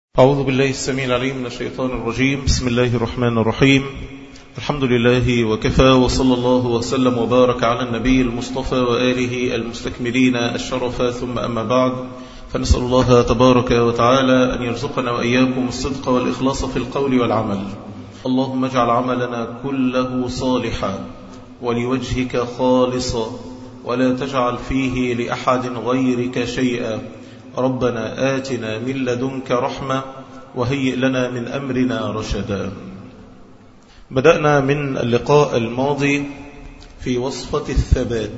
أعوذ بالله السميع العليم من الشيطان الرجيم بسم الله الرحمن الرحيم الحمد لله وكفى وصلى الله وسلم وبارك على النبي المصطفى وآله المستكملين الشرف ثم أما بعد فنسأل الله تبارك وتعالى أن يرزقنا وإياكم الصدق والإخلاص في القول والعمل اللهم اجعل عملنا كله صالحا ولوجهك خالصا ولا تجعل فيه لأحد غيرك شيئا ربنا آتنا من لدنك رحمة وهيئ لنا من أمرنا رشدا بدأنا من اللقاء الماضي في وصفة الثبات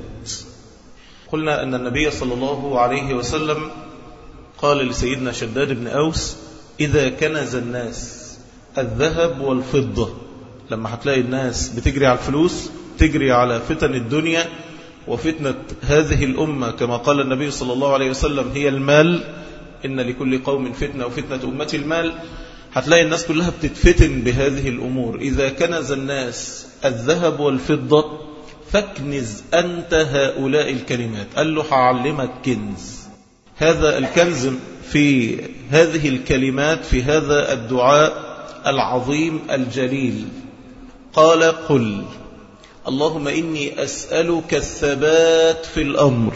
قلنا أن النبي صلى الله عليه وسلم قال لسيدنا شداد بن أوس إذا كنز الناس الذهب والفضة لما هتلاقي الناس بتجري على الفلوس تجري على فتن الدنيا وفتنة هذه الأمة كما قال النبي صلى الله عليه وسلم هي المال إن لكل قوم فتنة وفتنة أمتي المال هتلاقي الناس كلها بتتفتن بهذه الأمور إذا كنز الناس الذهب والفضة فاكنز أنت هؤلاء الكلمات قال له هعلمك كنز هذا الكنز في هذه الكلمات في هذا الدعاء العظيم الجليل قال قل اللهم إني أسألك الثبات في الأمر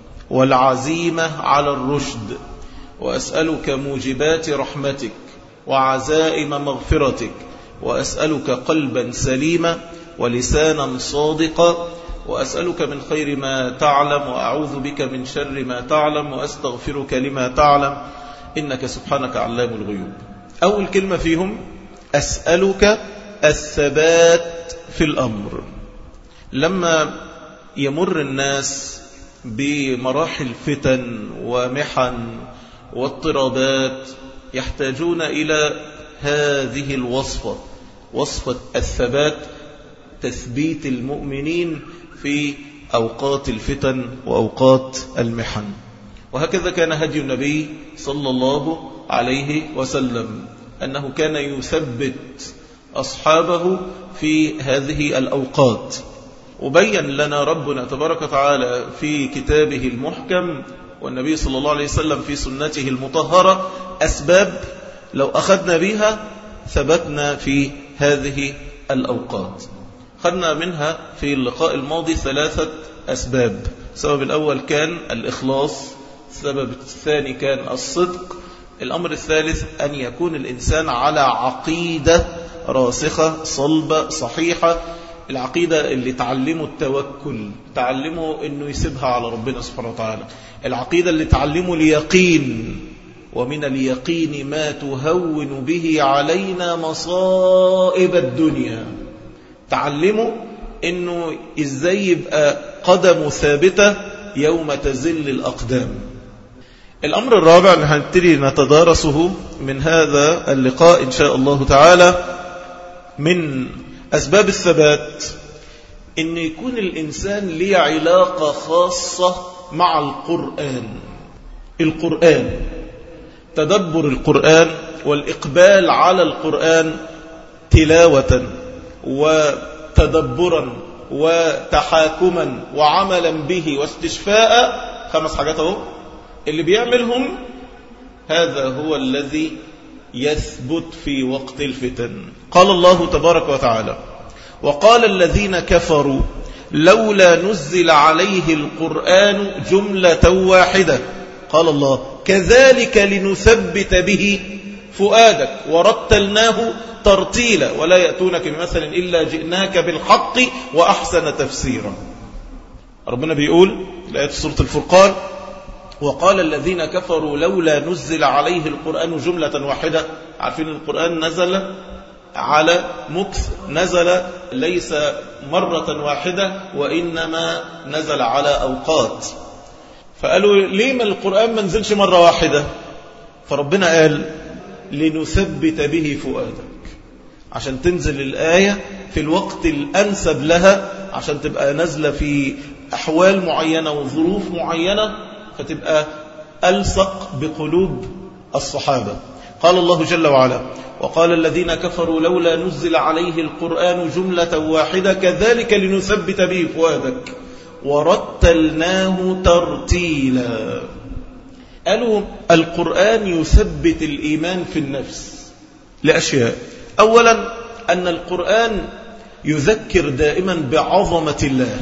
والعزيمة على الرشد وأسألك موجبات رحمتك وعزائم مغفرتك وأسألك قلبا سليما ولسانا صادقا وأسألك من خير ما تعلم وأعوذ بك من شر ما تعلم وأستغفرك لما تعلم إنك سبحانك علام الغيوب أول كلمة فيهم أسألك الثبات في الأمر لما يمر الناس بمراحل فتن ومحن واضطرابات يحتاجون إلى هذه الوصفة وصفة الثبات تثبيت المؤمنين في أوقات الفتن وأوقات المحن وهكذا كان هدي النبي صلى الله عليه وسلم أنه كان يثبت أصحابه في هذه الأوقات وبين لنا ربنا تبارك وتعالى في كتابه المحكم والنبي صلى الله عليه وسلم في سنته المطهرة أسباب لو أخذنا بها ثبتنا في هذه الأوقات خدنا منها في اللقاء الماضي ثلاثة أسباب السبب الأول كان الإخلاص السبب الثاني كان الصدق الأمر الثالث أن يكون الإنسان على عقيدة راسخة صلبة صحيحة العقيدة اللي تعلمه التوكل تعلمه أنه يسيبها على ربنا سبحانه وتعالى العقيدة اللي تعلمه اليقين ومن اليقين ما تهون به علينا مصائب الدنيا تعلمه أنه إزاي يبقى قدمه ثابتة يوم تزل الأقدام الأمر الرابع اللي هنبتدي نتدارسه من هذا اللقاء إن شاء الله تعالى من أسباب الثبات أن يكون الإنسان ليه علاقة خاصة مع القرآن القرآن تدبر القرآن والإقبال على القرآن تلاوة وتدبرا وتحاكما وعملا به واستشفاء خمس حاجات اهو اللي بيعملهم هذا هو الذي يثبت في وقت الفتن قال الله تبارك وتعالى وقال الذين كفروا لولا نزل عليه القرآن جملة واحدة قال الله كذلك لنثبت به فؤادك ورتلناه ترتيلا ولا يأتونك بمثل إلا جئناك بالحق وأحسن تفسيرا ربنا بيقول الآية سورة الفرقان وقال الذين كفروا لولا نزل عليه القرآن جملة واحدة عارفين القرآن نزل على مكث نزل ليس مرة واحدة وإنما نزل على أوقات فقالوا ليه ما القرآن ما نزلش مرة واحدة فربنا قال لنثبت به فؤادك عشان تنزل الآية في الوقت الأنسب لها عشان تبقى نازلة في أحوال معينة وظروف معينة فتبقى ألصق بقلوب الصحابة قال الله جل وعلا وقال الذين كفروا لولا نزل عليه القرآن جملة واحدة كذلك لنثبت به فؤادك ورتلناه ترتيلا قالوا القرآن يثبت الإيمان في النفس لأشياء أولا أن القرآن يذكر دائما بعظمة الله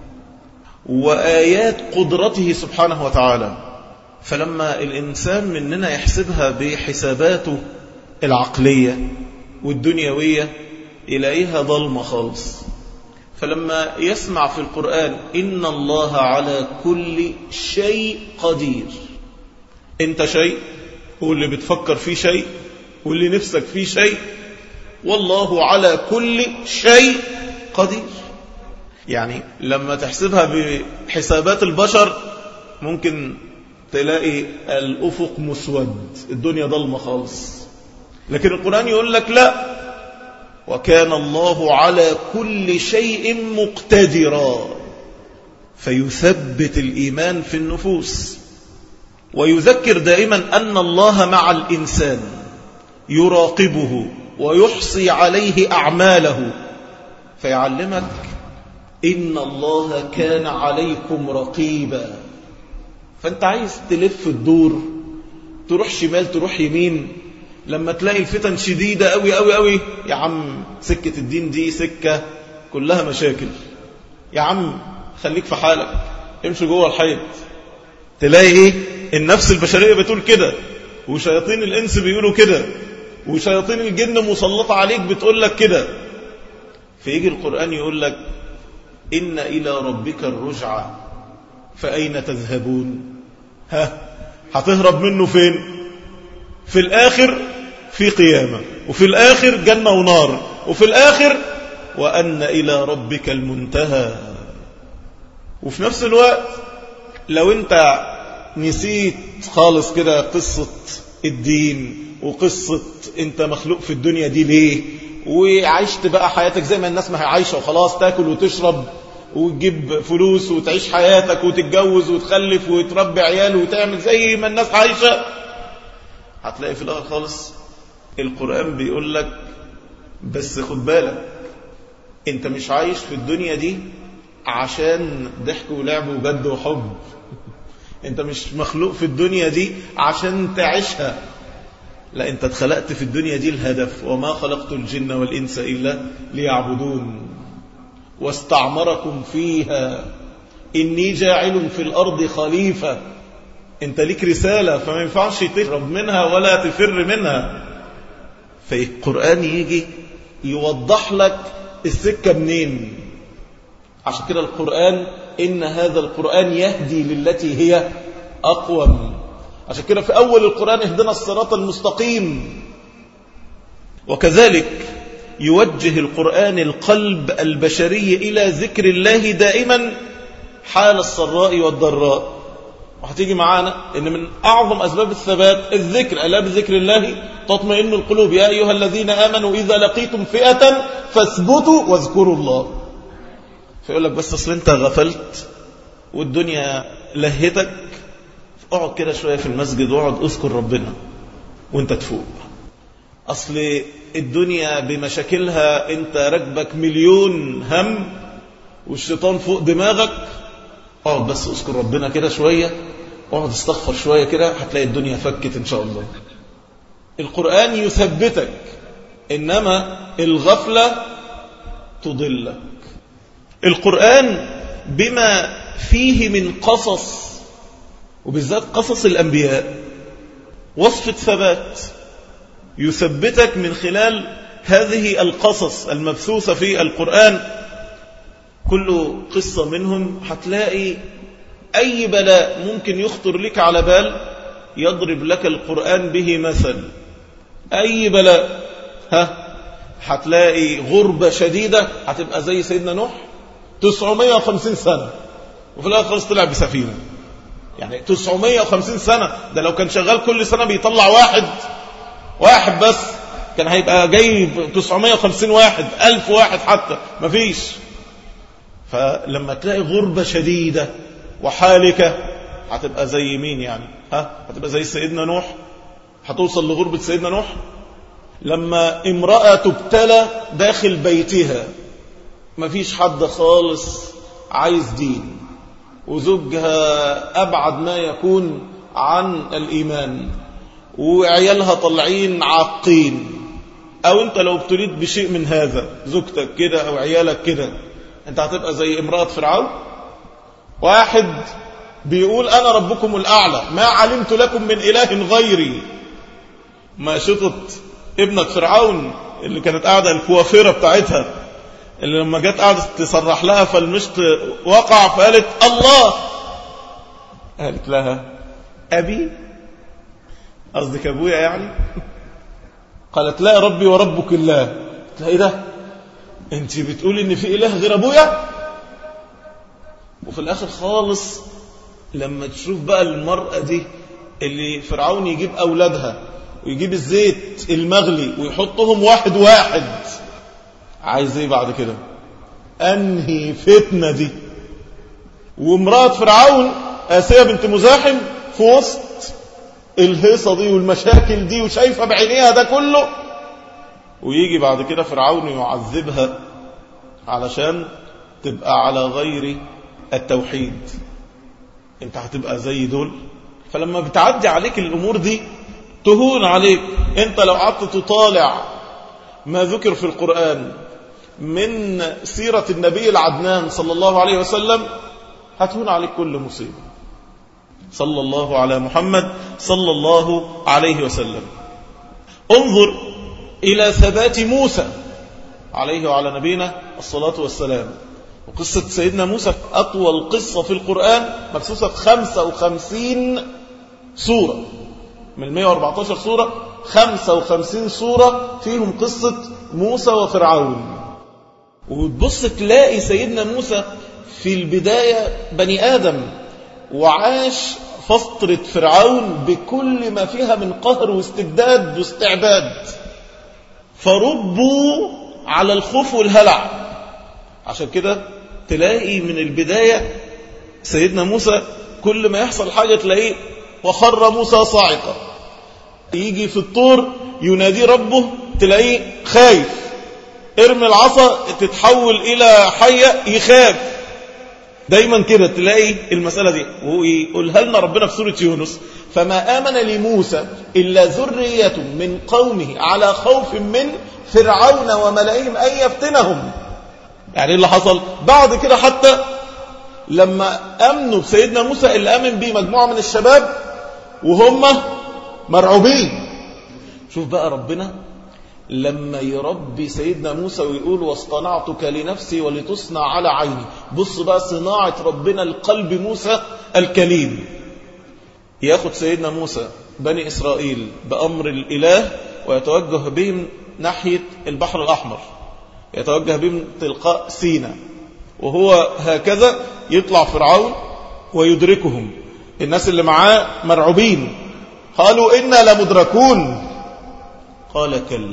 وآيات قدرته سبحانه وتعالى فلما الإنسان مننا يحسبها بحساباته العقلية والدنيوية يلاقيها ظلمة خالص فلما يسمع في القرآن إن الله على كل شيء قدير انت شيء واللي بتفكر فيه شيء واللي نفسك فيه شيء والله على كل شيء قدير يعني لما تحسبها بحسابات البشر ممكن تلاقي الأفق مسود الدنيا ضلمة خالص لكن القرآن يقول لك لا وكان الله على كل شيء مقتدرا فيثبت الإيمان في النفوس ويذكر دائما أن الله مع الإنسان يراقبه ويحصي عليه أعماله فيعلمك إن الله كان عليكم رقيبا فأنت عايز تلف الدور تروح شمال تروح يمين لما تلاقي الفتن شديدة قوي قوي قوي يا عم سكة الدين دي سكة كلها مشاكل يا عم خليك في حالك امشي جوه الحيط تلاقي ايه النفس البشرية بتقول كده وشياطين الانس بيقولوا كده وشياطين الجن مسلطة عليك بتقول لك كده فيجي القرآن يقول لك إن إلى ربك الرجعة فأين تذهبون ها هتهرب منه فين في الآخر في قيامة وفي الآخر جنة ونار وفي الآخر وأن إلى ربك المنتهى وفي نفس الوقت لو انت نسيت خالص كده قصة الدين وقصة انت مخلوق في الدنيا دي ليه وعشت بقى حياتك زي ما الناس ما هي عايشة وخلاص تاكل وتشرب وتجيب فلوس وتعيش حياتك وتتجوز وتخلف وتربي عيال وتعمل زي ما الناس عايشة هتلاقي في الآخر خالص القرآن بيقول لك بس خد بالك انت مش عايش في الدنيا دي عشان ضحك ولعب وجد وحب انت مش مخلوق في الدنيا دي عشان تعيشها لا انت اتخلقت في الدنيا دي الهدف وما خلقت الجن والإنس إلا ليعبدون واستعمركم فيها إني جاعل في الأرض خليفة انت ليك رسالة فما ينفعش تهرب منها ولا تفر منها فالقرآن يجي يوضح لك السكة منين عشان كده القرآن إن هذا القرآن يهدي للتي هي أقوم عشان كده في أول القرآن اهدنا الصراط المستقيم وكذلك يوجه القرآن القلب البشري إلى ذكر الله دائما حال السراء والضراء وهتيجي معانا ان من اعظم اسباب الثبات الذكر الا بذكر الله تطمئن القلوب يا ايها الذين امنوا اذا لقيتم فئه فاثبتوا واذكروا الله فيقول لك بس اصل انت غفلت والدنيا لهتك اقعد كده شويه في المسجد واقعد اذكر ربنا وانت تفوق اصل الدنيا بمشاكلها انت راكبك مليون هم والشيطان فوق دماغك اقعد بس اذكر ربنا كده شوية اقعد استغفر شوية كده هتلاقي الدنيا فكت ان شاء الله القرآن يثبتك إنما الغفلة تضلك القرآن بما فيه من قصص وبالذات قصص الأنبياء وصفة ثبات يثبتك من خلال هذه القصص المبثوثة في القرآن كل قصة منهم هتلاقي أي بلاء ممكن يخطر لك على بال يضرب لك القرآن به مثل أي بلاء ها هتلاقي غربة شديدة هتبقى زي سيدنا نوح 950 سنة وفي الآخر خلاص طلع بسفينة يعني 950 سنة ده لو كان شغال كل سنة بيطلع واحد واحد بس كان هيبقى جاي 950 واحد ألف واحد حتى مفيش فلما تلاقي غربة شديدة وحالكة هتبقى زي مين يعني ها هتبقى زي سيدنا نوح هتوصل لغربة سيدنا نوح لما امرأة تبتلى داخل بيتها مفيش حد خالص عايز دين وزوجها أبعد ما يكون عن الإيمان وعيالها طالعين عاقين أو أنت لو ابتليت بشيء من هذا زوجتك كده أو عيالك كده أنت هتبقى زي امرأة فرعون واحد بيقول أنا ربكم الأعلى ما علمت لكم من إله غيري ما شطت ابنك فرعون اللي كانت قاعدة الكوافرة بتاعتها اللي لما جت قاعدة تسرح لها فالمشط وقع فقالت الله قالت لها أبي قصدك أبويا يعني قالت لا يا ربي وربك الله قلت لها إيه ده أنت بتقولي إن في إله غير أبويا وفي الآخر خالص لما تشوف بقى المرأة دي اللي فرعون يجيب أولادها ويجيب الزيت المغلي ويحطهم واحد واحد عايز ايه بعد كده انهي فتنة دي وامرأة فرعون آسية بنت مزاحم في وسط الهيصة دي والمشاكل دي وشايفة بعينيها ده كله ويجي بعد كده فرعون يعذبها علشان تبقى على غير التوحيد انت هتبقى زي دول فلما بتعدي عليك الامور دي تهون عليك انت لو قعدت تطالع ما ذكر في القرآن من سيرة النبي العدنان صلى الله عليه وسلم هتهون عليك كل مصيبة صلى الله على محمد صلى الله عليه وسلم انظر إلى ثبات موسى عليه وعلى نبينا الصلاة والسلام وقصة سيدنا موسى أطول قصة في القرآن مكسوسة في 55 سورة من 114 سورة 55 سورة فيهم قصة موسى وفرعون وتبص تلاقي سيدنا موسى في البداية بني آدم وعاش فترة فرعون بكل ما فيها من قهر واستبداد واستعباد فربوا على الخوف والهلع عشان كده تلاقي من البداية سيدنا موسى كل ما يحصل حاجة تلاقيه وخر موسى صاعقا يجي في الطور ينادي ربه تلاقيه خايف ارمي العصا تتحول إلى حية يخاف دايما كده تلاقي المسألة دي ويقولها لنا ربنا في سورة يونس فما آمن لموسى إلا ذرية من قومه على خوف من فرعون وملئهم أن يفتنهم يعني اللي حصل بعد كده حتى لما أمنوا بسيدنا موسى اللي أمن به مجموعة من الشباب وهم مرعوبين شوف بقى ربنا لما يربي سيدنا موسى ويقول واصطنعتك لنفسي ولتصنع على عيني بص بقى صناعة ربنا لقلب موسى الكليم ياخد سيدنا موسى بني إسرائيل بأمر الإله ويتوجه بهم ناحية البحر الأحمر يتوجه بهم تلقاء سينا وهو هكذا يطلع فرعون ويدركهم الناس اللي معاه مرعوبين قالوا إنا لمدركون قال كلا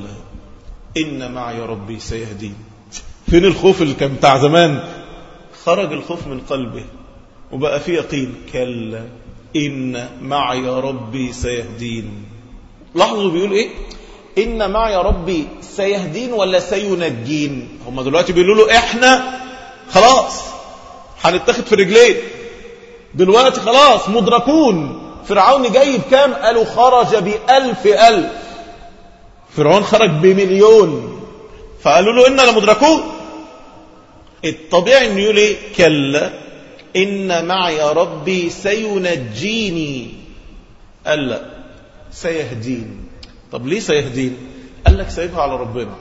إن معي ربي سيهدين فين الخوف اللي كان بتاع زمان خرج الخوف من قلبه وبقى في يقين كلا إن معي ربي سيهدين لاحظوا بيقول إيه إن معي ربي سيهدين ولا سينجين هم دلوقتي بيقولوا له إحنا خلاص هنتاخد في رجلين دلوقتي خلاص مدركون فرعون جاي بكام قالوا خرج بألف ألف فرعون خرج بمليون فقالوا له إنا لمدركون الطبيعي انه يقول ايه كلا إن معي ربي سينجيني قال لا سيهدين طب ليه سيهدين قال لك سايبها على ربنا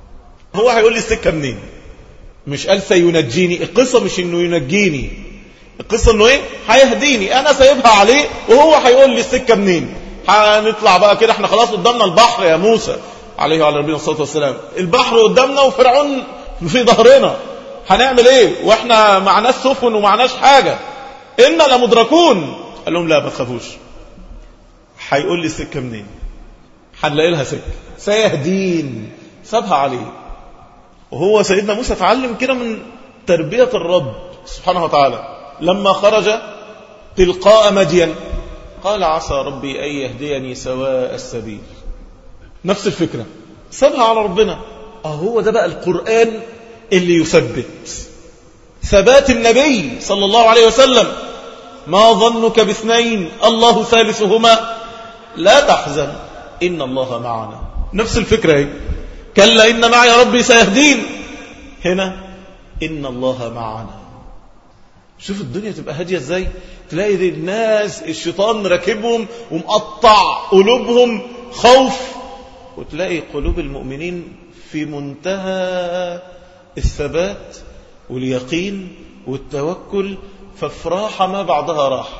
هو هيقول لي السكة منين مش قال سينجيني القصة مش انه ينجيني القصة انه ايه هيهديني انا سايبها عليه وهو هيقول لي السكة منين هنطلع بقى كده احنا خلاص قدامنا البحر يا موسى عليه وعلى نبينا الصلاة والسلام البحر قدامنا وفرعون في ظهرنا هنعمل ايه واحنا معناش سفن ومعناش حاجة إنا لمدركون قال لهم لا ما تخافوش هيقول لي السكة منين هنلاقي لها سكة سيهدين سابها عليه وهو سيدنا موسى اتعلم كده من تربية الرب سبحانه وتعالى لما خرج تلقاء مدين قال عسى ربي أن يهديني سواء السبيل نفس الفكرة سابها على ربنا هو ده بقى القرآن اللي يثبت ثبات النبي صلى الله عليه وسلم ما ظنك باثنين الله ثالثهما لا تحزن إن الله معنا نفس الفكرة هي كلا إن معي ربي سيهدين هنا إن الله معنا شوف الدنيا تبقى هادية ازاي تلاقي الناس الشيطان راكبهم ومقطع قلوبهم خوف وتلاقي قلوب المؤمنين في منتهى الثبات واليقين والتوكل فافراح ما بعدها راح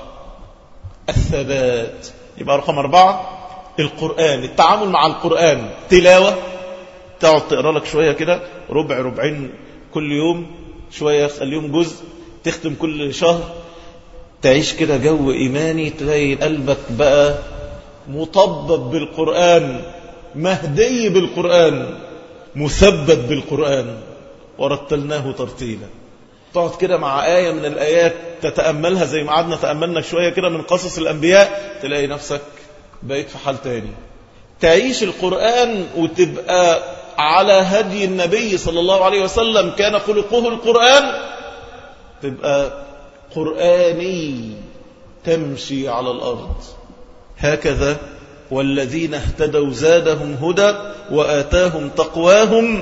الثبات يبقى رقم أربعة القرآن التعامل مع القرآن تلاوة تقعد تقرأ لك شوية كده ربع ربعين كل يوم شوية خليهم جزء تختم كل شهر تعيش كده جو إيماني تلاقي قلبك بقى مطبب بالقرآن مهدي بالقرآن مثبت بالقرآن ورتلناه ترتيلا تقعد كده مع آية من الآيات تتأملها زي ما قعدنا تأملنا شوية كده من قصص الأنبياء تلاقي نفسك بقيت في حال تاني تعيش القرآن وتبقى على هدي النبي صلى الله عليه وسلم كان خلقه القرآن تبقى قرآني تمشي على الأرض هكذا والذين اهتدوا زادهم هدى وآتاهم تقواهم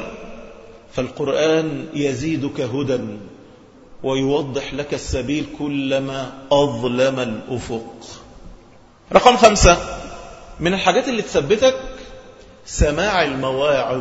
فالقرآن يزيدك هدى ويوضح لك السبيل كلما أظلم الأفق رقم خمسة من الحاجات اللي تثبتك سماع المواعظ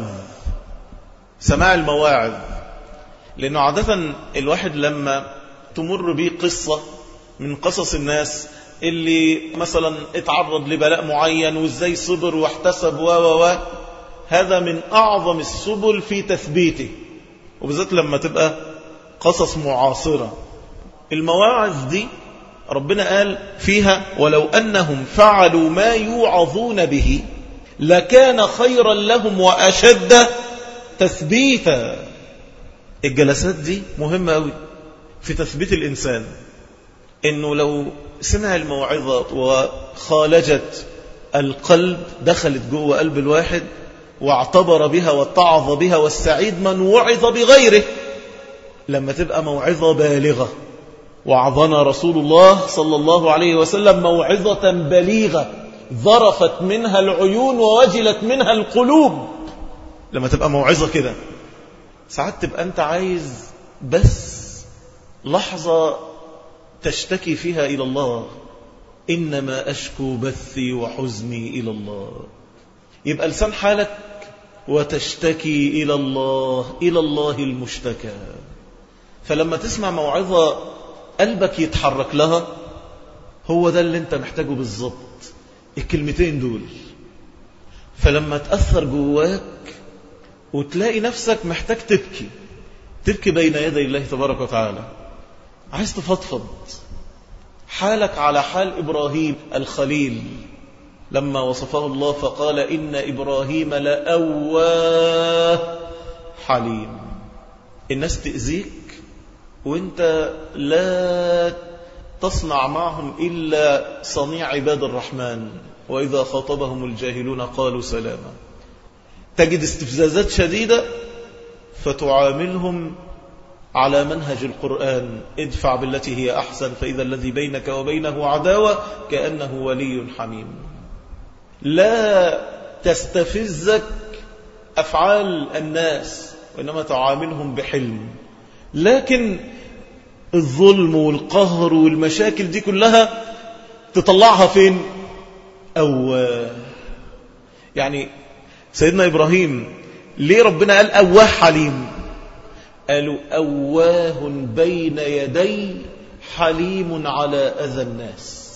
سماع المواعظ لأنه عادة الواحد لما تمر به قصة من قصص الناس اللي مثلا اتعرض لبلاء معين وازاي صبر واحتسب و و هذا من أعظم السبل في تثبيته وبالذات لما تبقى قصص معاصرة المواعظ دي ربنا قال فيها ولو أنهم فعلوا ما يوعظون به لكان خيرا لهم وأشد تثبيتا الجلسات دي مهمة أوي في تثبيت الإنسان إنه لو سمع الموعظة وخالجت القلب دخلت جوه قلب الواحد واعتبر بها واتعظ بها والسعيد من وعظ بغيره لما تبقى موعظة بالغة وعظنا رسول الله صلى الله عليه وسلم موعظة بليغة ظرفت منها العيون ووجلت منها القلوب لما تبقى موعظة كده ساعات تبقى أنت عايز بس لحظة تشتكي فيها إلى الله إنما أشكو بثي وحزني إلى الله يبقى لسان حالك وتشتكي إلى الله إلى الله المشتكى فلما تسمع موعظة قلبك يتحرك لها هو ده اللي انت محتاجه بالظبط الكلمتين دول فلما تأثر جواك وتلاقي نفسك محتاج تبكي تبكي بين يدي الله تبارك وتعالى عايز تفضفض حالك على حال إبراهيم الخليل لما وصفه الله فقال إن إبراهيم لأواه حليم الناس تأذيك وانت لا تصنع معهم إلا صنيع عباد الرحمن وإذا خاطبهم الجاهلون قالوا سلاما تجد استفزازات شديدة فتعاملهم على منهج القرآن ادفع بالتي هي أحسن فإذا الذي بينك وبينه عداوة كأنه ولي حميم لا تستفزك أفعال الناس وإنما تعاملهم بحلم لكن الظلم والقهر والمشاكل دي كلها تطلعها فين أو يعني سيدنا إبراهيم ليه ربنا قال أواه حليم قالوا أواه بين يدي حليم على أذى الناس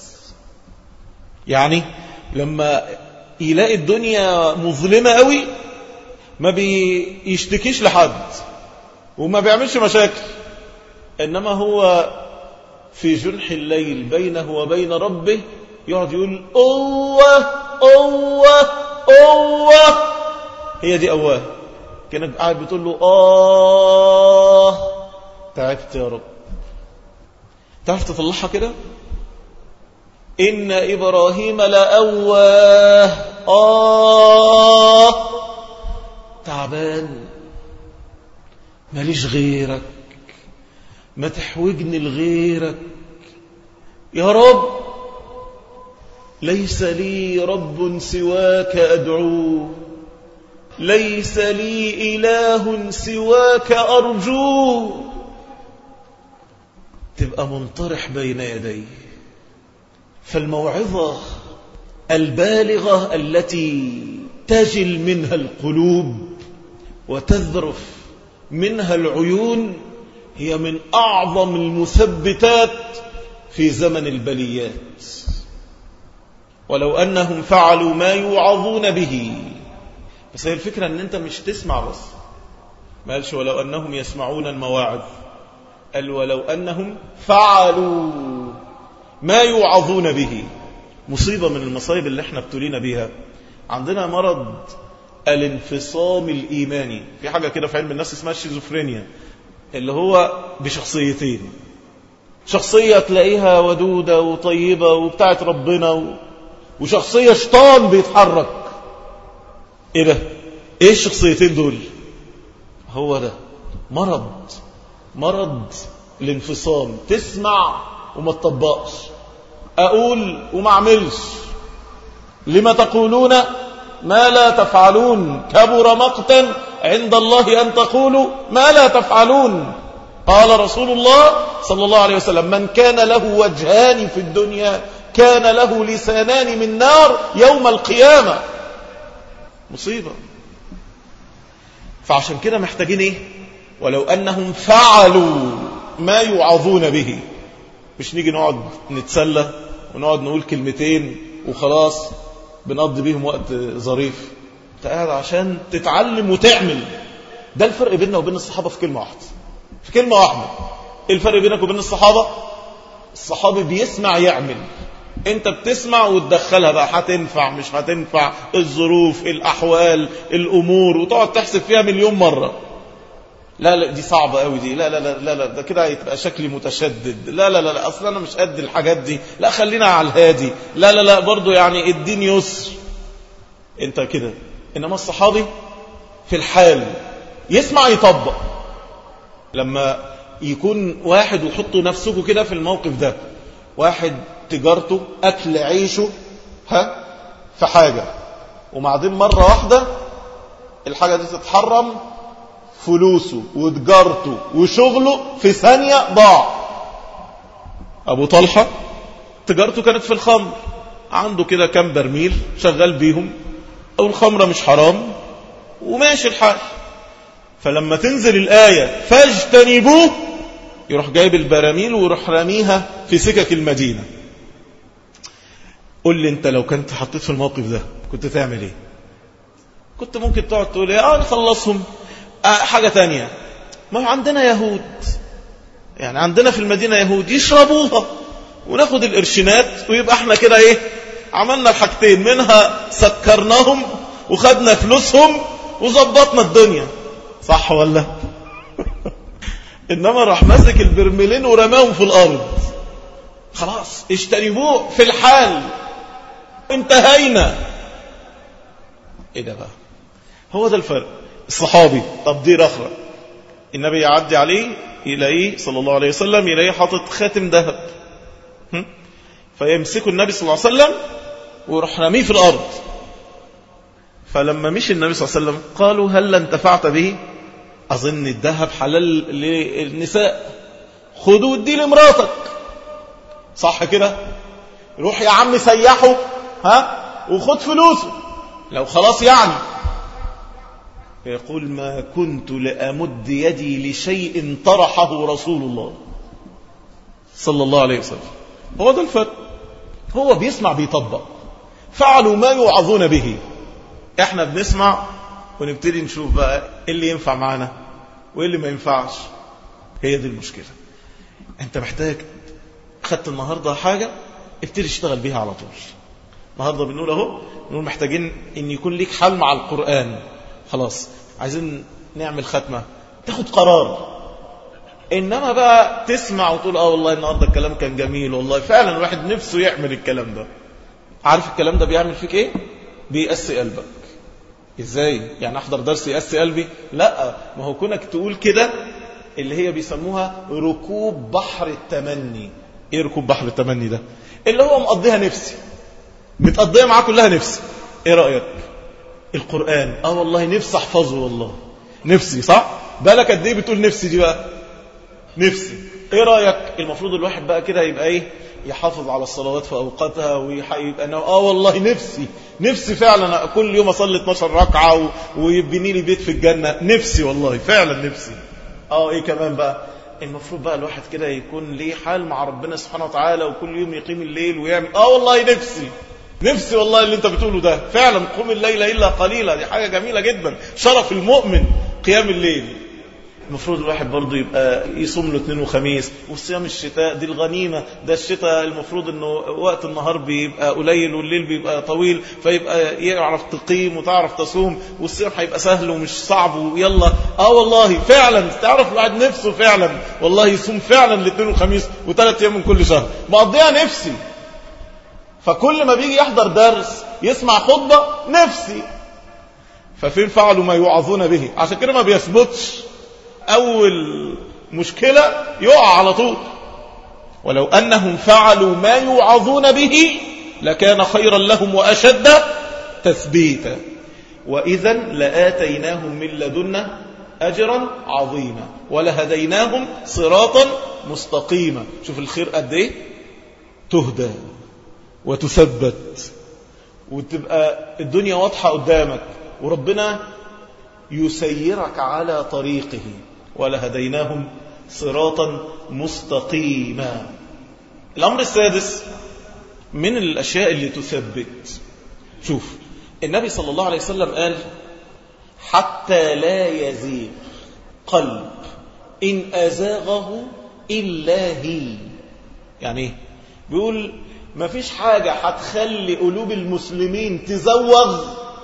يعني لما يلاقي الدنيا مظلمة قوي ما بيشتكيش لحد وما بيعملش مشاكل إنما هو في جنح الليل بينه وبين ربه يقعد يقول أوه أوه أوه هي دي أواه كأنك قاعد بتقول له آه تعبت يا رب تعرف تطلعها كده إن إبراهيم لأواه آه تعبان ماليش غيرك ما تحوجني لغيرك يا رب ليس لي رب سواك أدعوه ليس لي إله سواك أرجوه تبقى منطرح بين يديه فالموعظة البالغة التي تجل منها القلوب وتذرف منها العيون هي من أعظم المثبتات في زمن البليات ولو أنهم فعلوا ما يوعظون به بس هي الفكرة أن أنت مش تسمع بس ما قالش ولو أنهم يسمعون المواعظ قال ولو أنهم فعلوا ما يوعظون به مصيبة من المصايب اللي احنا ابتلينا بيها عندنا مرض الانفصام الإيماني في حاجة كده في علم النفس اسمها الشيزوفرينيا اللي هو بشخصيتين شخصية تلاقيها ودودة وطيبة وبتاعت ربنا و... وشخصية شيطان بيتحرك ايه ده ايه الشخصيتين دول هو ده مرض مرض الانفصام تسمع وما تطبقش اقول وما اعملش لما تقولون ما لا تفعلون كبر مقتا عند الله أن تقولوا ما لا تفعلون قال رسول الله صلى الله عليه وسلم من كان له وجهان في الدنيا كان له لسانان من نار يوم القيامة مصيبة فعشان كده محتاجين ايه ولو أنهم فعلوا ما يوعظون به مش نيجي نقعد نتسلى ونقعد نقول كلمتين وخلاص بنقضي بيهم وقت ظريف انت قاعد عشان تتعلم وتعمل ده الفرق بيننا وبين الصحابة في كلمة واحدة في كلمة واحدة ايه الفرق بينك وبين الصحابة الصحابي بيسمع يعمل انت بتسمع وتدخلها بقى هتنفع مش هتنفع الظروف الاحوال الامور وتقعد تحسب فيها مليون مرة لا لا دي صعبة قوي دي لا لا لا لا, لا ده كده هيبقى شكلي متشدد لا لا لا, لا اصلا انا مش قد الحاجات دي لا خلينا على الهادي لا لا لا برضو يعني الدين يسر انت كده انما الصحابي في الحال يسمع يطبق لما يكون واحد وحطوا نفسكم كده في الموقف ده واحد تجارته اكل عيشه ها في حاجة وبعدين مرة واحدة الحاجة دي تتحرم فلوسه وتجارته وشغله في ثانية ضاع أبو طلحة تجارته كانت في الخمر عنده كده كام برميل شغال بيهم أو الخمرة مش حرام وماشي الحال فلما تنزل الآية فاجتنبوه يروح جايب البراميل ويروح راميها في سكك المدينة قل لي انت لو كنت حطيت في الموقف ده كنت تعمل ايه كنت ممكن تقعد تقول ايه اه نخلصهم حاجة تانية ما هو عندنا يهود يعني عندنا في المدينة يهود يشربوها وناخد القرشينات ويبقى احنا كده ايه عملنا الحاجتين منها سكرناهم وخدنا فلوسهم وظبطنا الدنيا صح ولا انما راح ماسك البرميلين ورماهم في الارض خلاص اجتنبوه في الحال انتهينا ايه ده بقى هو ده الفرق الصحابي طب دي رخرة النبي يعدي عليه يلاقيه صلى الله عليه وسلم يلاقيه حاطط خاتم ذهب فيمسكه النبي صلى الله عليه وسلم ويروح رميه في الأرض فلما مشي النبي صلى الله عليه وسلم قالوا هل انتفعت به أظن الذهب حلال للنساء خدوه اديه لمراتك صح كده روح يا عم سيحه ها وخد فلوسه لو خلاص يعني فيقول ما كنت لأمد يدي لشيء طرحه رسول الله صلى الله عليه وسلم هو ده الفرق هو بيسمع بيطبق فعلوا ما يوعظون به احنا بنسمع ونبتدي نشوف بقى ايه اللي ينفع معانا وايه اللي ما ينفعش هي دي المشكلة انت محتاج خدت النهاردة حاجة ابتدي اشتغل بيها على طول النهاردة بنقول اهو نقول محتاجين ان يكون ليك حل مع القرآن خلاص عايزين نعمل ختمة تاخد قرار انما بقى تسمع وتقول اه والله النهارده الكلام كان جميل والله فعلا الواحد نفسه يعمل الكلام ده عارف الكلام ده بيعمل فيك ايه بيقسي قلبك ازاي يعني احضر درس يقسي قلبي لا ما هو كونك تقول كده اللي هي بيسموها ركوب بحر التمني ايه ركوب بحر التمني ده اللي هو مقضيها نفسي متقضيها معاه كلها نفسي ايه رأيك القرآن اه والله نفسي احفظه والله نفسي صح بالك قد ايه بتقول نفسي دي بقى نفسي ايه رأيك المفروض الواحد بقى كده يبقى ايه يحافظ على الصلوات في اوقاتها ويبقى انه اه والله نفسي نفسي فعلا كل يوم اصلي 12 ركعه ويبني لي بيت في الجنه نفسي والله فعلا نفسي اه ايه كمان بقى المفروض بقى الواحد كده يكون ليه حال مع ربنا سبحانه وتعالى وكل يوم يقيم الليل ويعمل اه والله نفسي نفسي والله اللي انت بتقوله ده فعلا قم الليل الا قليلا دي حاجه جميله جدا شرف المؤمن قيام الليل المفروض الواحد برضه يبقى يصوم له اثنين وخميس والصيام الشتاء دي الغنيمة ده الشتاء المفروض انه وقت النهار بيبقى قليل والليل بيبقى طويل فيبقى يعرف تقيم وتعرف تصوم والصيام هيبقى سهل ومش صعب ويلا اه والله فعلا تعرف الواحد نفسه فعلا والله يصوم فعلا الاثنين وخميس وثلاث ايام من كل شهر مقضيها نفسي فكل ما بيجي يحضر درس يسمع خطبة نفسي ففين فعلوا ما يوعظون به عشان كده ما بيثبتش أول مشكلة يقع على طول ولو أنهم فعلوا ما يوعظون به لكان خيرا لهم وأشد تثبيتا وإذا لآتيناهم من لدنا أجرا عظيما ولهديناهم صراطا مستقيما شوف الخير قد إيه تهدى وتثبت وتبقى الدنيا واضحة قدامك وربنا يسيرك على طريقه ولهديناهم صراطا مستقيما الأمر السادس من الأشياء اللي تثبت شوف النبي صلى الله عليه وسلم قال حتى لا يزيغ قلب إن أزاغه إلا هي يعني ايه بيقول ما فيش حاجة هتخلي قلوب المسلمين تزوغ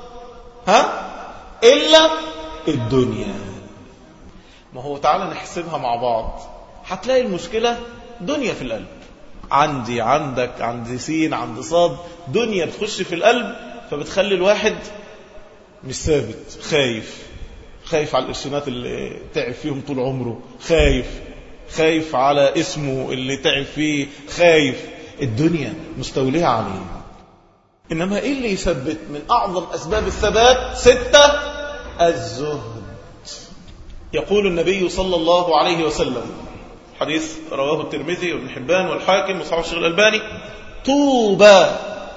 ها إلا الدنيا ما هو تعالى نحسبها مع بعض هتلاقي المشكلة دنيا في القلب عندي عندك عند سين عند صاد دنيا بتخش في القلب فبتخلي الواحد مش ثابت خايف خايف على القرشينات اللي تعب فيهم طول عمره خايف خايف على اسمه اللي تعب فيه خايف الدنيا مستولية عليه إنما إيه اللي يثبت من أعظم أسباب الثبات ستة الزهد يقول النبي صلى الله عليه وسلم حديث رواه الترمذي وابن حبان والحاكم وصحابه الشيخ الألباني طوبى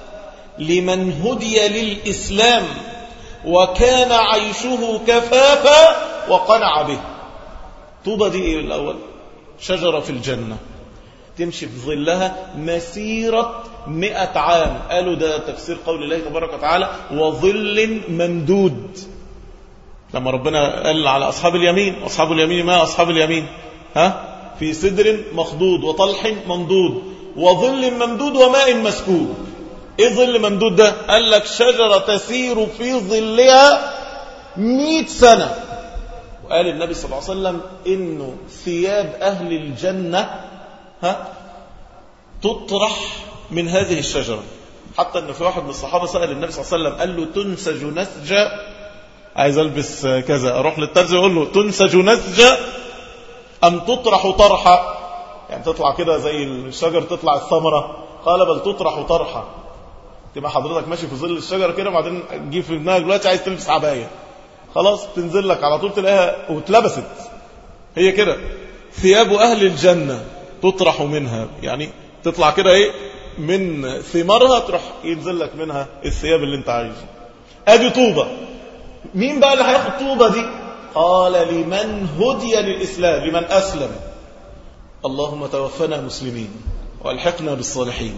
لمن هدي للإسلام وكان عيشه كفافا وقنع به طوبى دي إيه الأول شجرة في الجنة تمشي في ظلها مسيرة مئة عام قالوا ده تفسير قول الله تبارك وتعالى وظل ممدود لما ربنا قال على أصحاب اليمين أصحاب اليمين ما أصحاب اليمين ها في سدر مخضود وطلح منضود وظل ممدود وماء مسكوب ايه ظل ممدود ده قال لك شجرة تسير في ظلها مئة سنة وقال النبي صلى الله عليه وسلم انه ثياب اهل الجنة ها تطرح من هذه الشجرة حتى ان في واحد من الصحابة سأل النبي صلى الله عليه وسلم قال له تنسج نسجة عايز البس كذا اروح للترجي يقول له تنسج نسجة ام تطرح طرحة يعني تطلع كده زي الشجر تطلع الثمرة قال بل تطرح طرحة تبقى حضرتك ماشي في ظل الشجرة كده وبعدين تجي في دماغك دلوقتي عايز تلبس عباية خلاص تنزل لك على طول تلاقيها واتلبست هي كده ثياب أهل الجنة تطرح منها يعني تطلع كده ايه من ثمارها تروح ينزل لك منها الثياب اللي انت عايزه ادي طوبة مين بقى اللي هياخد طوبة دي قال لمن هدي للإسلام لمن أسلم اللهم توفنا مسلمين والحقنا بالصالحين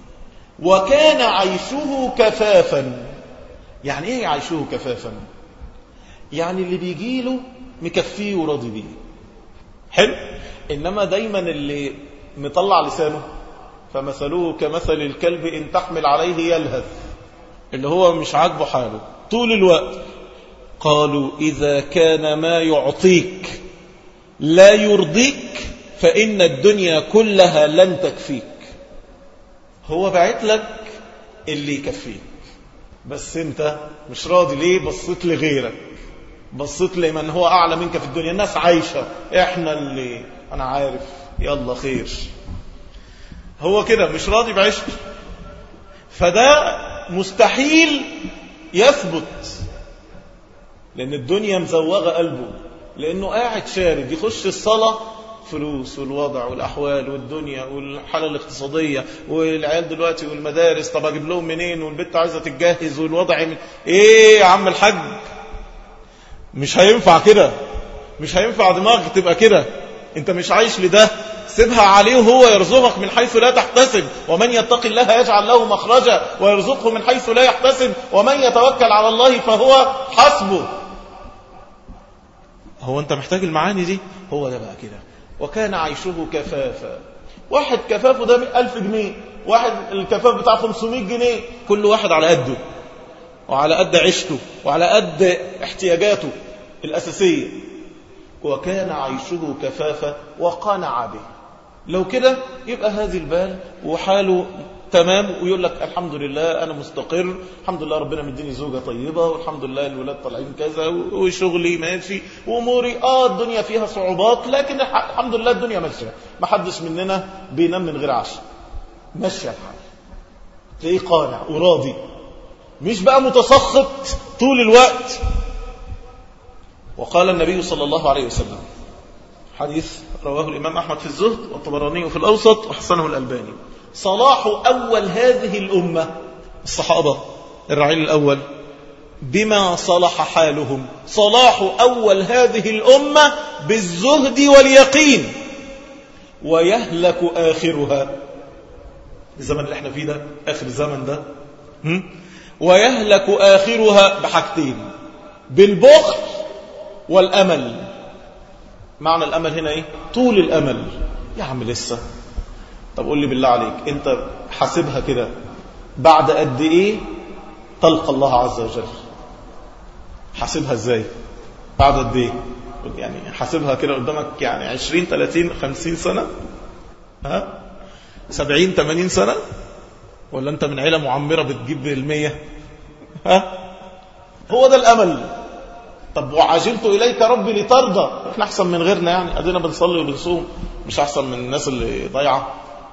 وكان عيشه كفافا يعني ايه عيشه كفافا يعني اللي بيجيله مكفيه وراضي بيه حلو انما دايما اللي مطلع لسانه فمثله كمثل الكلب ان تحمل عليه يلهث اللي هو مش عاجبه حاله طول الوقت قالوا اذا كان ما يعطيك لا يرضيك فان الدنيا كلها لن تكفيك هو بعت لك اللي يكفيك بس انت مش راضي ليه بصيت لغيرك بصيت لمن هو اعلى منك في الدنيا الناس عايشة احنا اللي انا عارف يلا خير هو كده مش راضي بعيشته فده مستحيل يثبت لأن الدنيا مزوغة قلبه لأنه قاعد شارد يخش الصلاة فلوس والوضع والأحوال والدنيا والحالة الاقتصادية والعيال دلوقتي والمدارس طب أجيب لهم منين والبنت عايزة تتجهز والوضع من... إيه يا عم الحاج مش هينفع كده مش هينفع دماغك تبقى كده انت مش عايش لده سيبها عليه وهو يرزقك من حيث لا تحتسب ومن يتق الله يجعل له مخرجا ويرزقه من حيث لا يحتسب ومن يتوكل على الله فهو حسبه هو انت محتاج المعاني دي هو ده بقى كده وكان عيشه كفافا واحد كفافه ده ألف جنيه واحد الكفاف بتاع 500 جنيه كل واحد على قده وعلى قد عيشته وعلى قد احتياجاته الأساسية وكان عيشه كفافا وقنع به لو كده يبقى هذه البال وحاله تمام ويقول لك الحمد لله أنا مستقر الحمد لله ربنا مديني زوجة طيبة والحمد لله الولاد طالعين كذا وشغلي ماشي وأموري آه الدنيا فيها صعوبات لكن الحمد لله الدنيا ماشية ما حدش مننا بينام من غير عشاء ماشية الحال تلاقيه قانع وراضي مش بقى متسخط طول الوقت وقال النبي صلى الله عليه وسلم حديث رواه الإمام أحمد في الزهد والطبراني في الأوسط وحسنه الألباني صلاح أول هذه الأمة الصحابة الرعيل الأول بما صلح حالهم صلاح أول هذه الأمة بالزهد واليقين ويهلك آخرها الزمن اللي احنا فيه ده آخر الزمن ده ويهلك آخرها بحاجتين بالبخل والأمل معنى الأمل هنا إيه طول الأمل يا عم لسه طب قول لي بالله عليك انت حاسبها كده بعد قد ايه تلقى الله عز وجل حاسبها ازاي بعد قد ايه يعني حاسبها كده قدامك يعني 20 30 50 سنة ها 70 80 سنة ولا انت من عيلة معمرة بتجيب المية ها هو ده الامل طب وعجلت اليك ربي لترضى احنا احسن من غيرنا يعني ادينا بنصلي وبنصوم مش احسن من الناس اللي ضايعه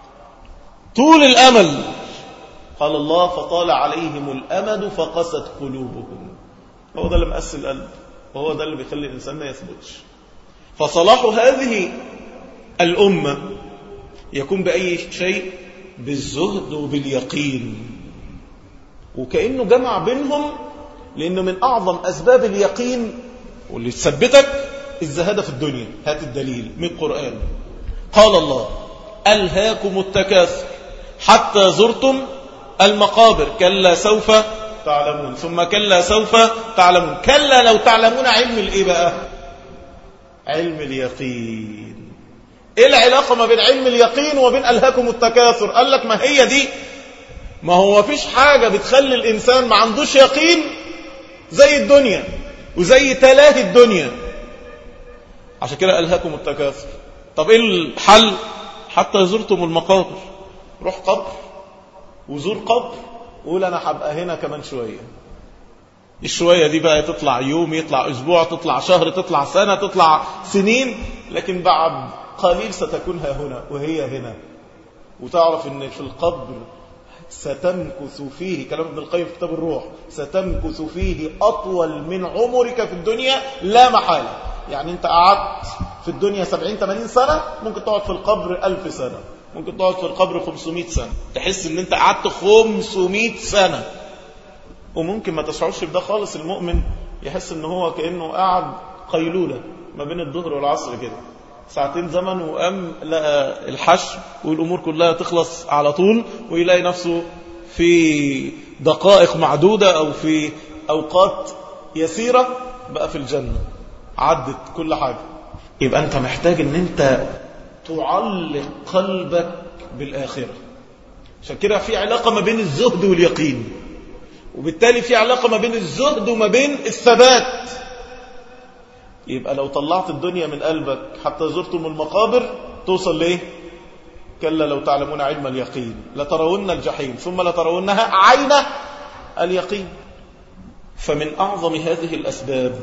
طول الامل قال الله فطال عليهم الامد فقست قلوبهم هو ده اللي مقسي القلب وهو ده اللي بيخلي الانسان ما يثبتش فصلاح هذه الامه يكون باي شيء بالزهد وباليقين وكانه جمع بينهم لانه من اعظم اسباب اليقين واللي تثبتك الزهاده في الدنيا هات الدليل من القران قال الله الهاكم التكاثر حتى زرتم المقابر كلا سوف تعلمون ثم كلا سوف تعلمون كلا لو تعلمون علم الايه بقى علم اليقين ايه العلاقة ما بين علم اليقين وبين ألهاكم التكاثر قال لك ما هي دي ما هو فيش حاجة بتخلي الإنسان ما عندوش يقين زي الدنيا وزي تلاهي الدنيا عشان كده ألهاكم التكاثر طب ايه الحل حتى زرتم المقابر روح قبر وزور قبر وقول انا هبقى هنا كمان شوية الشوية دي بقى تطلع يوم يطلع اسبوع تطلع شهر تطلع سنة تطلع سنين لكن بعد قليل ستكون ها هنا وهي هنا وتعرف ان في القبر ستمكث فيه كلام ابن القيم في كتاب الروح ستمكث فيه أطول من عمرك في الدنيا لا محالة يعني انت قعدت في الدنيا 70 80 سنة ممكن تقعد في القبر 1000 سنة ممكن تقعد في القبر 500 سنة تحس ان انت قعدت 500 سنة وممكن ما تشعرش بده خالص المؤمن يحس ان هو كأنه قاعد قيلولة ما بين الظهر والعصر كده ساعتين زمن وقام لقى الحشر والأمور كلها تخلص على طول ويلاقي نفسه في دقائق معدودة أو في أوقات يسيرة بقى في الجنة عدت كل حاجة يبقى أنت محتاج أن أنت تعلق قلبك بالآخرة عشان كده في علاقة ما بين الزهد واليقين وبالتالي في علاقة ما بين الزهد وما بين الثبات يبقى لو طلعت الدنيا من قلبك حتى زرتم المقابر توصل ليه كلا لو تعلمون علم اليقين لترون الجحيم ثم لترونها عين اليقين فمن أعظم هذه الأسباب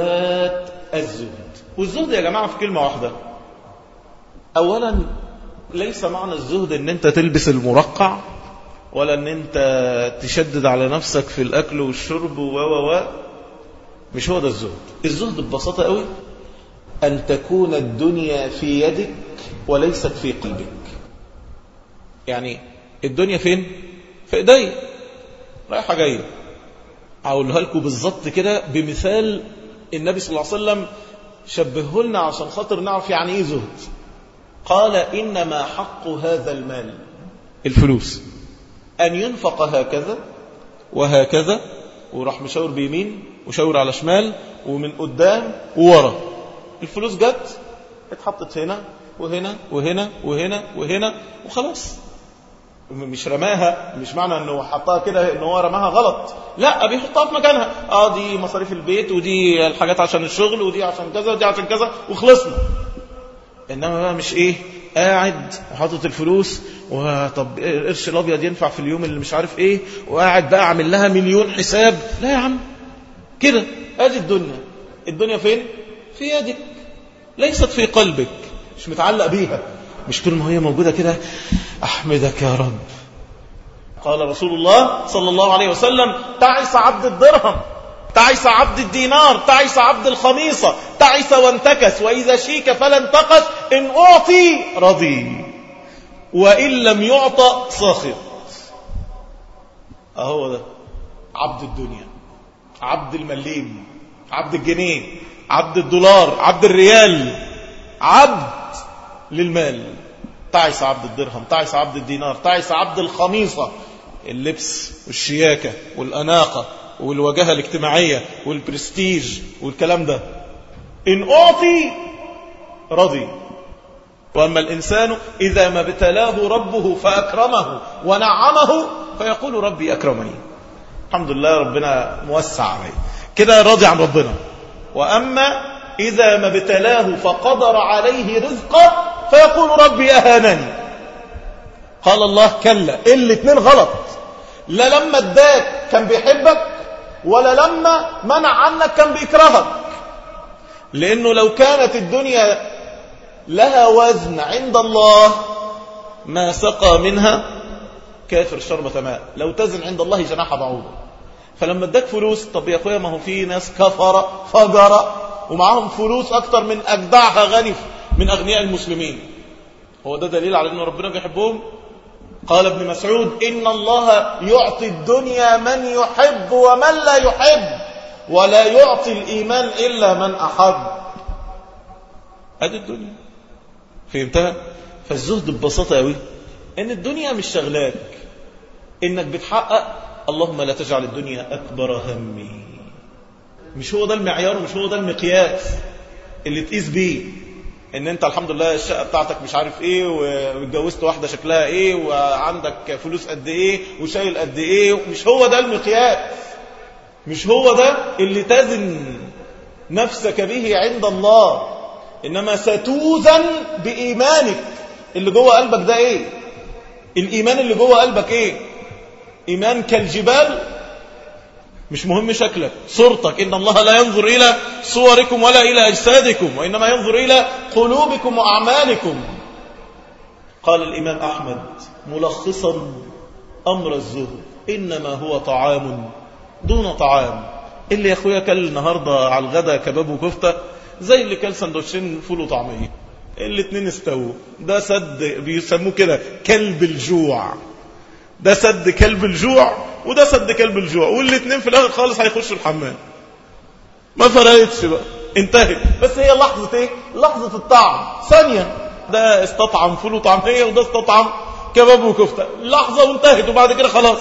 للثبات الزهد والزهد يا جماعة في كلمة واحدة أولا ليس معنى الزهد ان انت تلبس المرقع ولا ان انت تشدد على نفسك في الاكل والشرب و و و مش هو ده الزهد الزهد ببساطة قوي ان تكون الدنيا في يدك وليست في قلبك يعني الدنيا فين في ايدي رايحة جاية اقولها لكم بالظبط كده بمثال النبي صلى الله عليه وسلم شبهه لنا عشان خاطر نعرف يعني ايه زهد قال انما حق هذا المال الفلوس ان ينفق هكذا وهكذا وراح مشاور بيمين وشاور على شمال ومن قدام وورا الفلوس جت اتحطت هنا وهنا وهنا وهنا وهنا وخلاص مش رماها مش معنى انه حطها كده ان هو رماها غلط لا بيحطها في مكانها اه دي مصاريف البيت ودي الحاجات عشان الشغل ودي عشان كذا ودي عشان كذا وخلصنا انما بقى مش ايه قاعد وحاطط الفلوس وطب القرش الابيض ينفع في اليوم اللي مش عارف ايه وقاعد بقى عامل لها مليون حساب لا يا عم كده ادي الدنيا الدنيا فين في يدك ليست في قلبك مش متعلق بيها مش طول ما هي موجودة كده أحمدك يا رب قال رسول الله صلى الله عليه وسلم تعس عبد الدرهم تعس عبد الدينار تعس عبد الخميصة تعس وانتكس وإذا شيك فلا انتقش إن أعطي رضي وإن لم يعطى ساخط أهو ده عبد الدنيا عبد المليم عبد الجنيه عبد الدولار عبد الريال عبد للمال تعس عبد الدرهم تعس عبد الدينار تعس عبد الخميصة اللبس والشياكة والأناقة والوجهة الاجتماعية والبرستيج والكلام ده إن أعطي رضي وأما الإنسان إذا ما ابتلاه ربه فأكرمه ونعمه فيقول ربي أكرمني الحمد لله ربنا موسع عليه كده راضي عن ربنا وأما إذا ما ابتلاه فقدر عليه رزقه فيقول ربي أهانني قال الله كلا الاثنين غلط لا لما اداك كان بيحبك ولا لما منع عنك كان بيكرهك لأنه لو كانت الدنيا لها وزن عند الله ما سقى منها كافر شربة ماء لو تزن عند الله جناح بعوضة فلما اداك فلوس طب يا اخويا ما هو في ناس كفر فجر ومعاهم فلوس اكتر من اجدعها غني من اغنياء المسلمين هو ده دليل على ان ربنا بيحبهم قال ابن مسعود ان الله يعطي الدنيا من يحب ومن لا يحب ولا يعطي الايمان الا من احب ادي الدنيا فهمتها فالزهد ببساطه قوي ان الدنيا مش شغلاك انك بتحقق اللهم لا تجعل الدنيا اكبر همي مش هو ده المعيار ومش هو ده المقياس اللي تقيس بيه ان انت الحمد لله الشقه بتاعتك مش عارف ايه واتجوزت واحده شكلها ايه وعندك فلوس قد ايه وشايل قد ايه مش هو ده المقياس مش هو ده اللي تزن نفسك به عند الله انما ستوزن بايمانك اللي جوه قلبك ده ايه الايمان اللي جوه قلبك ايه ايمان كالجبال مش مهم شكلك صورتك إن الله لا ينظر إلى صوركم ولا إلى أجسادكم وإنما ينظر إلى قلوبكم وأعمالكم قال الإمام أحمد ملخصا أمر الزهد إنما هو طعام دون طعام اللي يا أخويا كل النهاردة على الغدا كباب وكفتة زي اللي كل سندوتشين فول وطعمية الاتنين استووا ده سد بيسموه كده كلب الجوع ده سد كلب الجوع وده سد كلب الجوع والاثنين في الاخر خالص هيخشوا الحمام ما فرقتش بقى انتهت بس هي لحظة ايه لحظة الطعم ثانية ده استطعم فول وطعمية وده استطعم كباب وكفتة لحظة وانتهت وبعد كده خلاص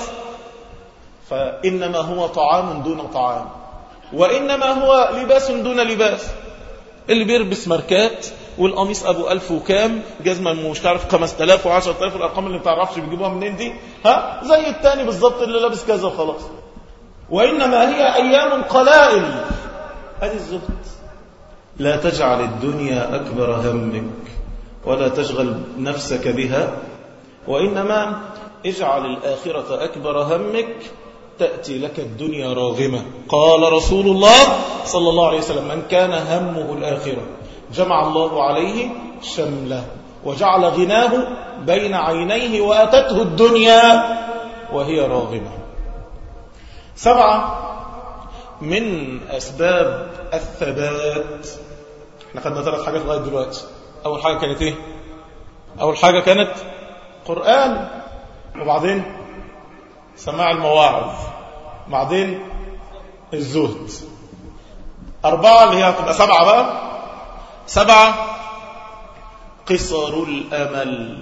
فإنما هو طعام دون طعام وإنما هو لباس دون لباس اللي بيلبس ماركات والقميص ابو ألف وكام جزمه مش عارف 5000 و10000 الارقام اللي ما بتعرفش بيجيبوها منين دي ها زي التاني بالظبط اللي لابس كذا وخلاص وانما هي ايام قلائل ادي الزهد لا تجعل الدنيا اكبر همك ولا تشغل نفسك بها وانما اجعل الاخره اكبر همك تأتي لك الدنيا راغمة قال رسول الله صلى الله عليه وسلم من كان همه الآخرة جمع الله عليه شمله وجعل غناه بين عينيه وأتته الدنيا وهي راغمة سبعة من أسباب الثبات احنا خدنا ثلاث حاجات لغاية دلوقتي أول حاجة كانت ايه أول حاجة كانت قرآن وبعدين سماع المواعظ بعدين الزهد أربعة اللي هي هتبقى سبعة بقى سبعة قصر الأمل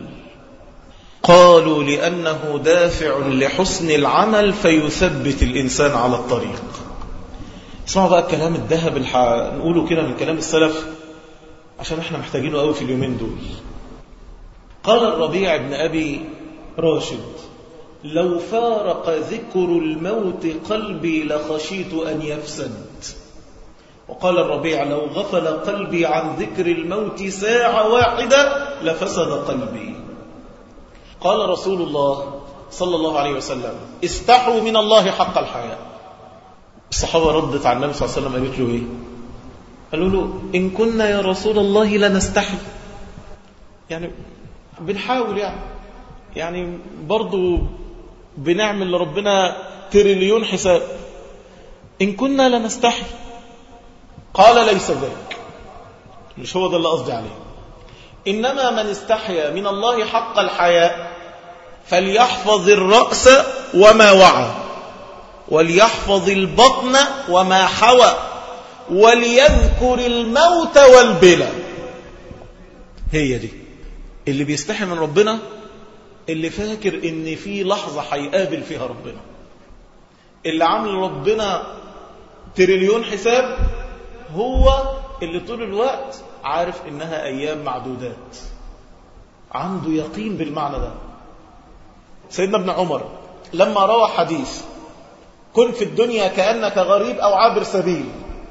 قالوا لأنه دافع لحسن العمل فيثبت الإنسان على الطريق اسمعوا بقى الكلام الذهب اللي نقوله كده من كلام السلف عشان احنا محتاجينه قوي في اليومين دول قال الربيع بن أبي راشد لو فارق ذكر الموت قلبي لخشيت أن يفسد وقال الربيع لو غفل قلبي عن ذكر الموت ساعة واحدة لفسد قلبي قال رسول الله صلى الله عليه وسلم استحوا من الله حق الحياة الصحابة ردت على النبي صلى الله عليه وسلم قالت له ايه قالوا له إن كنا يا رسول الله لنستحي يعني بنحاول يعني يعني برضو بنعمل لربنا تريليون حساب إن كنا لنستحي قال ليس ذلك مش هو ده اللي قصدي عليه إنما من استحيا من الله حق الحياء فليحفظ الرأس وما وعى وليحفظ البطن وما حوى وليذكر الموت والبلى هي دي اللي بيستحي من ربنا اللي فاكر ان في لحظة هيقابل فيها ربنا اللي عامل ربنا تريليون حساب هو اللي طول الوقت عارف انها ايام معدودات عنده يقين بالمعنى ده سيدنا ابن عمر لما روى حديث كن في الدنيا كأنك غريب أو عابر سبيل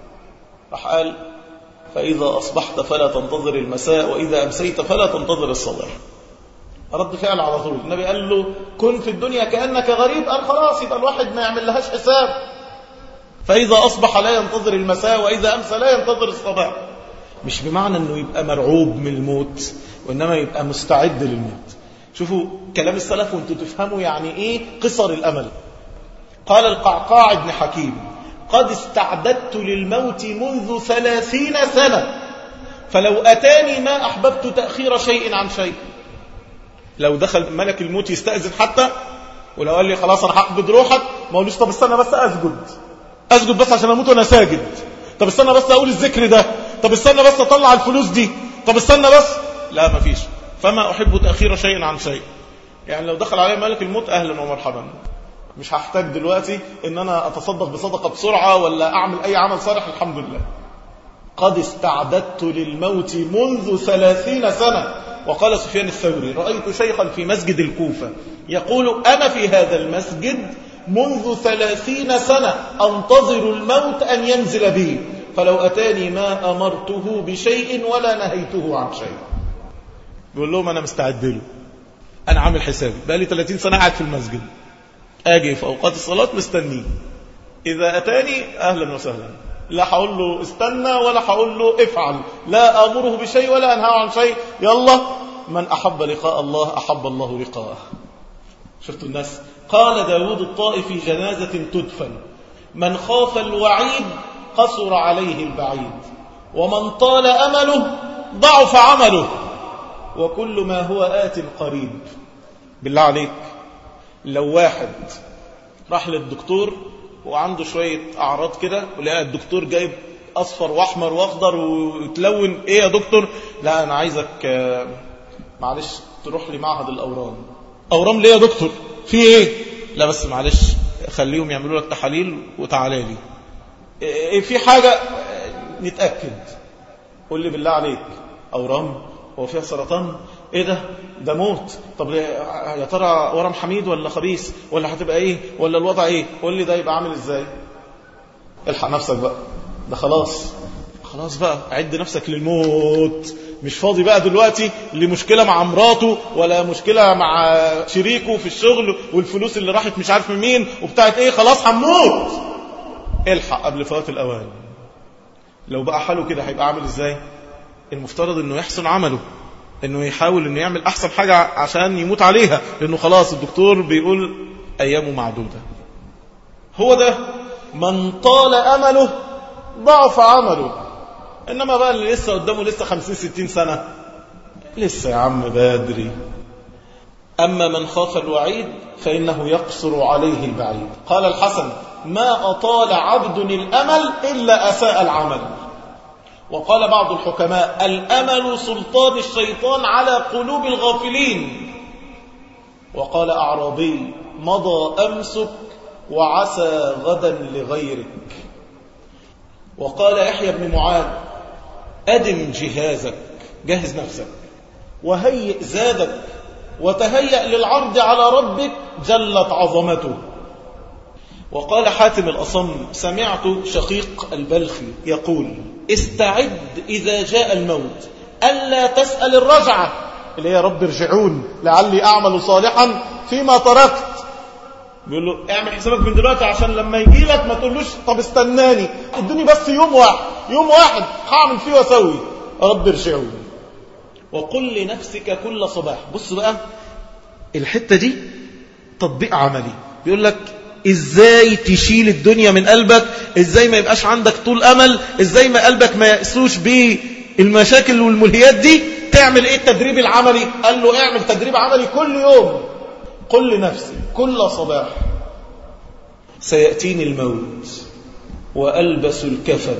راح قال فإذا أصبحت فلا تنتظر المساء وإذا أمسيت فلا تنتظر الصباح رد فعل على طول النبي قال له كن في الدنيا كأنك غريب قال خلاص يبقى الواحد ما يعمل لهاش حساب فإذا أصبح لا ينتظر المساء وإذا أمسى لا ينتظر الصباح مش بمعنى أنه يبقى مرعوب من الموت وإنما يبقى مستعد للموت شوفوا كلام السلف وانتوا تفهموا يعني إيه قصر الأمل قال القعقاع بن حكيم قد استعددت للموت منذ ثلاثين سنة فلو أتاني ما أحببت تأخير شيء عن شيء لو دخل ملك الموت يستأذن حتى ولو قال لي خلاص أنا هقبض روحك ما قوليش طب استنى بس أسجد أسجد بس عشان أموت وأنا ساجد طب استنى بس أقول الذكر ده طب استنى بس أطلع الفلوس دي طب استنى بس لا ما فيش فما أحب تأخير شيء عن شيء يعني لو دخل علي ملك الموت أهلا ومرحبا مش هحتاج دلوقتي ان انا اتصدق بصدقة بسرعة ولا اعمل اي عمل صالح الحمد لله قد استعددت للموت منذ ثلاثين سنة وقال سفيان الثوري رأيت شيخا في مسجد الكوفة يقول أنا في هذا المسجد منذ ثلاثين سنة أنتظر الموت أن ينزل بي فلو أتاني ما أمرته بشيء ولا نهيته عن شيء بيقول لهم أنا مستعد له أنا عامل حسابي بقى لي 30 سنة قاعد في المسجد أجي في أوقات الصلاة مستنيه إذا أتاني أهلا وسهلا لا هقول له استنى ولا هقول له افعل لا أمره بشيء ولا أنهاه عن شيء يلا من أحب لقاء الله أحب الله لقاءه شفتوا الناس قال داود الطائفي جنازة تدفن من خاف الوعيد قصر عليه البعيد ومن طال أمله ضعف عمله وكل ما هو آت قريب بالله عليك لو واحد راح للدكتور وعنده شوية أعراض كده ولقى الدكتور جايب أصفر وأحمر وأخضر وتلون إيه يا دكتور لا أنا عايزك معلش تروح لي معهد الأورام أورام ليه يا دكتور في إيه لا بس معلش خليهم يعملوا لك تحاليل وتعالى لي إيه في حاجة نتأكد قول لي بالله عليك أورام هو فيها سرطان ايه ده ده موت طب يا ترى ورم حميد ولا خبيث ولا هتبقى ايه ولا الوضع ايه قول لي ده يبقى عامل ازاي الحق نفسك بقى ده خلاص خلاص بقى عد نفسك للموت مش فاضي بقى دلوقتي لمشكلة مع مراته ولا مشكلة مع شريكه في الشغل والفلوس اللي راحت مش عارف من مين وبتاعت ايه خلاص هنموت الحق قبل فوات الاوان لو بقى حاله كده هيبقى عامل ازاي المفترض انه يحسن عمله انه يحاول انه يعمل احسن حاجة عشان يموت عليها لانه خلاص الدكتور بيقول ايامه معدودة هو ده من طال امله ضعف عمله انما بقى اللي لسه قدامه لسه خمسين ستين سنة لسه يا عم بدري أما من خاف الوعيد فإنه يقصر عليه البعيد قال الحسن ما أطال عبد الأمل إلا أساء العمل وقال بعض الحكماء الأمل سلطان الشيطان على قلوب الغافلين وقال أعرابي مضى أمسك وعسى غدا لغيرك وقال يحيى بن معاذ أدم جهازك جهز نفسك وهيئ زادك وتهيأ للعرض على ربك جلت عظمته وقال حاتم الأصم سمعت شقيق البلخي يقول استعد إذا جاء الموت ألا تسأل الرجعة اللي هي رب ارجعون لعلي أعمل صالحا فيما تركت بيقول له اعمل حسابك من دلوقتي عشان لما يجي لك ما تقولوش طب استناني ادوني بس يوم واحد يوم واحد هعمل فيه واسوي رب ارجعون وقل لنفسك كل صباح بص بقى الحتة دي تطبيق عملي بيقول لك ازاي تشيل الدنيا من قلبك ازاي ما يبقاش عندك طول امل ازاي ما قلبك ما يأسوش بالمشاكل والملهيات دي تعمل ايه التدريب العملي قال له اعمل تدريب عملي كل يوم قل لنفسي كل صباح سيأتيني الموت وألبس الكفن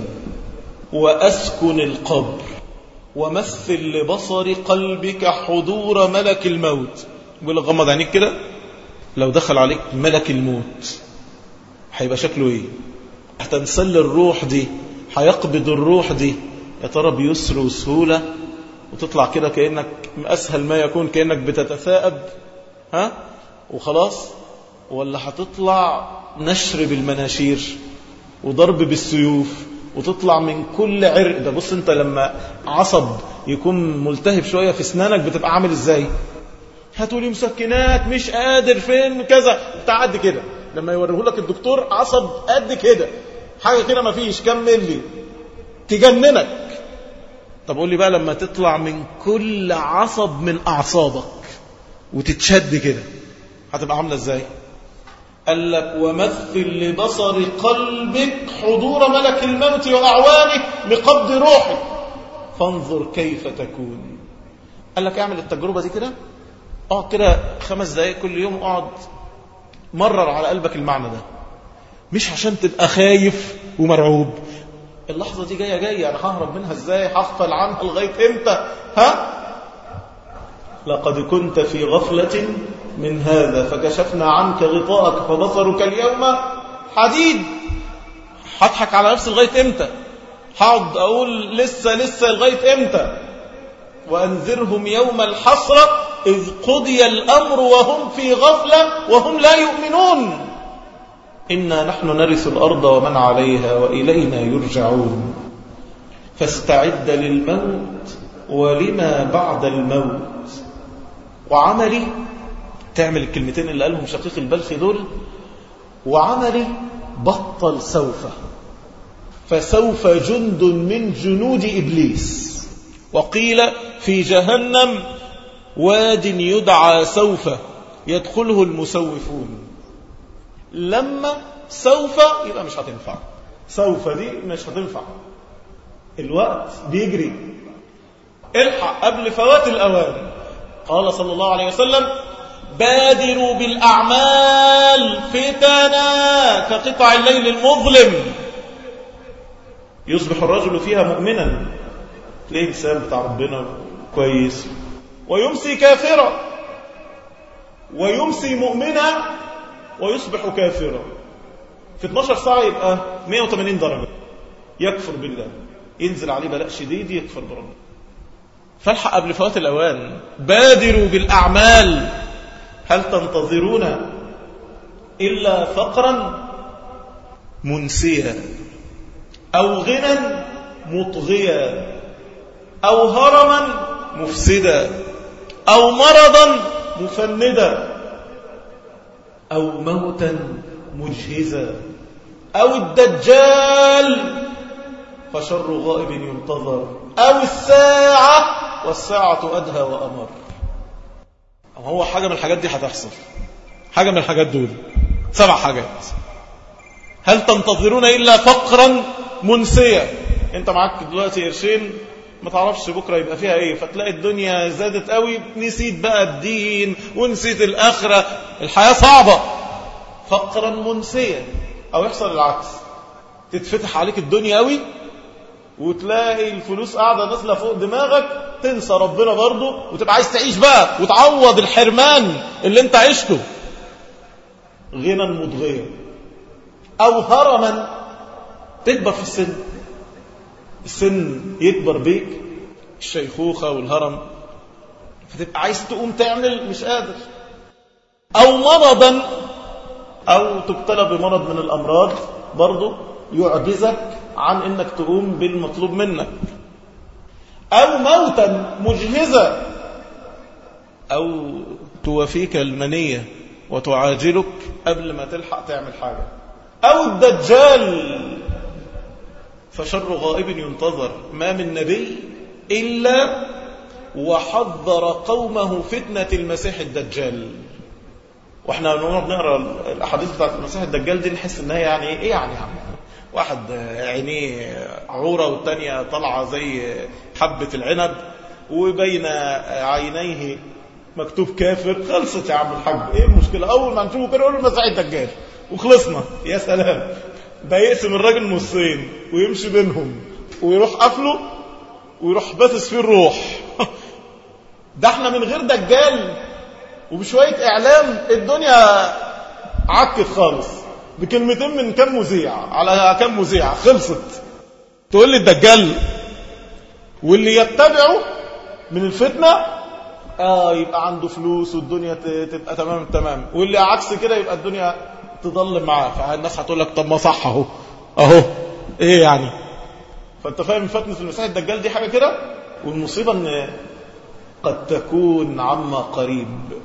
وأسكن القبر ومثل لبصر قلبك حضور ملك الموت يقول لك غمض عينيك كده لو دخل عليك ملك الموت هيبقى شكله ايه هتنسل الروح دي هيقبض الروح دي يا ترى بيسر وسهولة وتطلع كده كأنك أسهل ما يكون كأنك بتتثاءب ها وخلاص ولا هتطلع نشر بالمناشير وضرب بالسيوف وتطلع من كل عرق ده بص انت لما عصب يكون ملتهب شوية في اسنانك بتبقى عامل ازاي هاتولي مسكنات مش قادر فين كذا تعدي كده لما يوريه لك الدكتور عصب قد كده حاجة كده ما فيش كم ملي تجننك طب قول لي بقى لما تطلع من كل عصب من أعصابك وتتشد كده هتبقى عاملة ازاي قال لك ومثل لبصر قلبك حضور ملك الموت وأعوانه لقبض روحك فانظر كيف تكون قال لك اعمل التجربة دي كده اقعد كده خمس دقايق كل يوم اقعد مرر على قلبك المعنى ده مش عشان تبقى خايف ومرعوب اللحظة دي جاية جاية أنا ههرب منها إزاي هغفل عنها لغاية إمتى ها لقد كنت في غفلة من هذا فكشفنا عنك غطاءك فبصرك اليوم حديد هضحك على نفسي لغاية إمتى هقعد أقول لسه لسه لغاية إمتى وأنذرهم يوم الحسرة إذ قضي الأمر وهم في غفلة وهم لا يؤمنون إنا نحن نرث الأرض ومن عليها وإلينا يرجعون فاستعد للموت ولما بعد الموت وعملي تعمل الكلمتين اللي قالهم شقيق البلخي دول وعملي بطل سوف فسوف جند من جنود إبليس وقيل في جهنم واد يدعى سوف يدخله المسوفون لما سوف يبقى مش هتنفع سوف دي مش هتنفع الوقت بيجري الحق قبل فوات الأوان قال صلى الله عليه وسلم بادروا بالأعمال فتنا كقطع الليل المظلم يصبح الرجل فيها مؤمنا تلاقيه إنسان بتاع ربنا كويس ويمسي كافرا ويمسي مؤمنا ويصبح كافرا في 12 ساعة يبقى 180 درجة يكفر بالله ينزل عليه بلاء شديد يكفر بربنا فالحق قبل فوات الأوان بادروا بالأعمال هل تنتظرون إلا فقرا منسيا أو غنى مطغيا أو هرما مفسدا أو مرضا مفندا أو موتا مجهزا أو الدجال فشر غائب ينتظر أو الساعة والساعة أدهى وأمر هو حاجة من الحاجات دي هتحصل حاجة من الحاجات دول سبع حاجات هل تنتظرون إلا فقرا منسيا انت معاك دلوقتي قرشين ما تعرفش بكرة يبقى فيها ايه فتلاقي الدنيا زادت قوي نسيت بقى الدين ونسيت الآخرة الحياة صعبة فقرا منسيا او يحصل العكس تتفتح عليك الدنيا قوي وتلاقي الفلوس قاعدة نازلة فوق دماغك تنسى ربنا برضه وتبقى عايز تعيش بقى وتعوض الحرمان اللي انت عشته غنى مضغيا او هرما تكبر في السن السن يكبر بيك الشيخوخة والهرم فتبقى عايز تقوم تعمل مش قادر او مرضا او تبتلى بمرض من الامراض برضه يعجزك عن انك تقوم بالمطلوب منك او موتا مجهزا او توافيك المنية وتعاجلك قبل ما تلحق تعمل حاجة او الدجال فشر غائب ينتظر ما من نبي إلا وحذر قومه فتنة المسيح الدجال واحنا لما بنقرا الاحاديث بتاعت المسيح الدجال دي نحس ان هي يعني ايه يعني يعني واحد عينيه عوره والتانيه طالعه زي حبه العنب وبين عينيه مكتوب كافر خلصت يا عم الحاج ايه المشكله اول ما نشوفه كده نقول المسيح الدجال وخلصنا يا سلام ده يقسم الراجل نصين ويمشي بينهم ويروح قفله ويروح باسس فيه الروح ده احنا من غير دجال وبشوية اعلام الدنيا عكت خالص بكلمتين من كم مذيع على كم مذيع خلصت تقول لي الدجال واللي يتبعه من الفتنة اه يبقى عنده فلوس والدنيا تبقى تمام تمام واللي عكس كده يبقى الدنيا تضل معاه فالناس هتقول لك طب ما صح اهو اهو ايه يعني فانت فاهم فتنة المسيح الدجال دي حاجة كده والمصيبة ان قد تكون عما قريب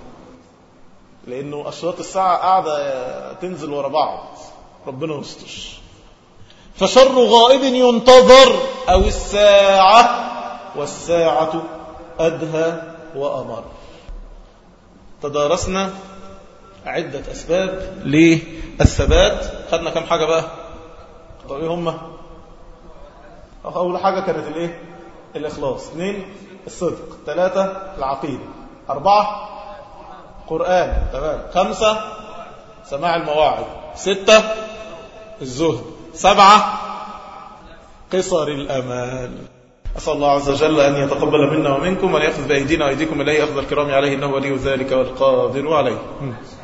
لانه اشراط الساعة قاعدة تنزل ورا بعض ربنا يستر فشر غائب ينتظر او الساعة والساعة ادهى وامر تدارسنا عدة أسباب للثبات خدنا كم حاجة بقى طب ايه هم أول حاجة كانت الايه الإخلاص اثنين الصدق ثلاثة العقيدة أربعة قرآن تمام خمسة سماع المواعظ ستة الزهد سبعة قصر الأمال أسأل الله عز وجل أن يتقبل منا ومنكم وأن يأخذ بأيدينا وأيديكم إليه أخذ الكرام عليه إنه ولي ذلك والقادر عليه